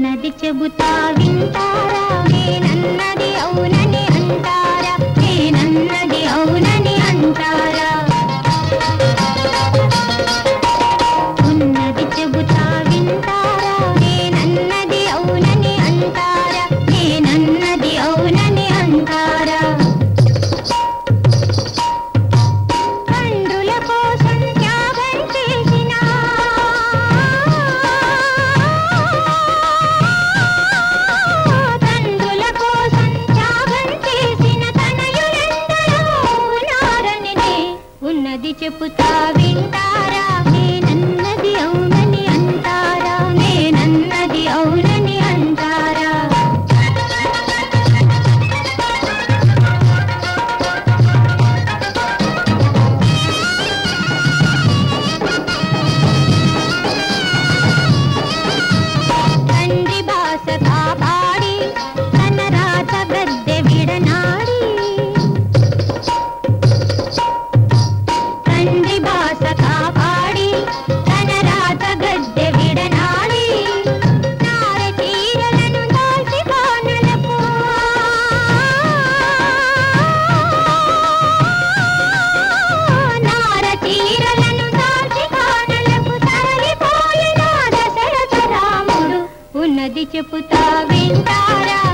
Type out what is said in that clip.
ఉన్నది చెబుతా వింటారా నేనన్నది అవునని అంటారా నేనన్నది అవునని అంటారా ఉన్నది చెబుతా వింటారా నేనన్నది అవునని అంటారా నేనన్నది అవునని అంటారా తండ్రుల కోసం త్యాగం చేసిన తండ్రుల కోసం త్యాగం చేసిన తనయులెందరో ఉన్నారని ఉన్నది చెప్పుతా వింటారా నేనన్నది అవునని అంటారా నేనన్నది అవునని అంటారా తండ్రి భాష కాపాడి తన రాత గద్దె విడనాడి తండ్రి భాష కాపాడి తన రాత గద్దె విడనాడి నార చీరలను దాల్చి కానలకు నార చీరలను దాల్చి కానలకు తరలిపోయిన దశరథ రాముడు ఉన్నది చెప్పుతా వింటారా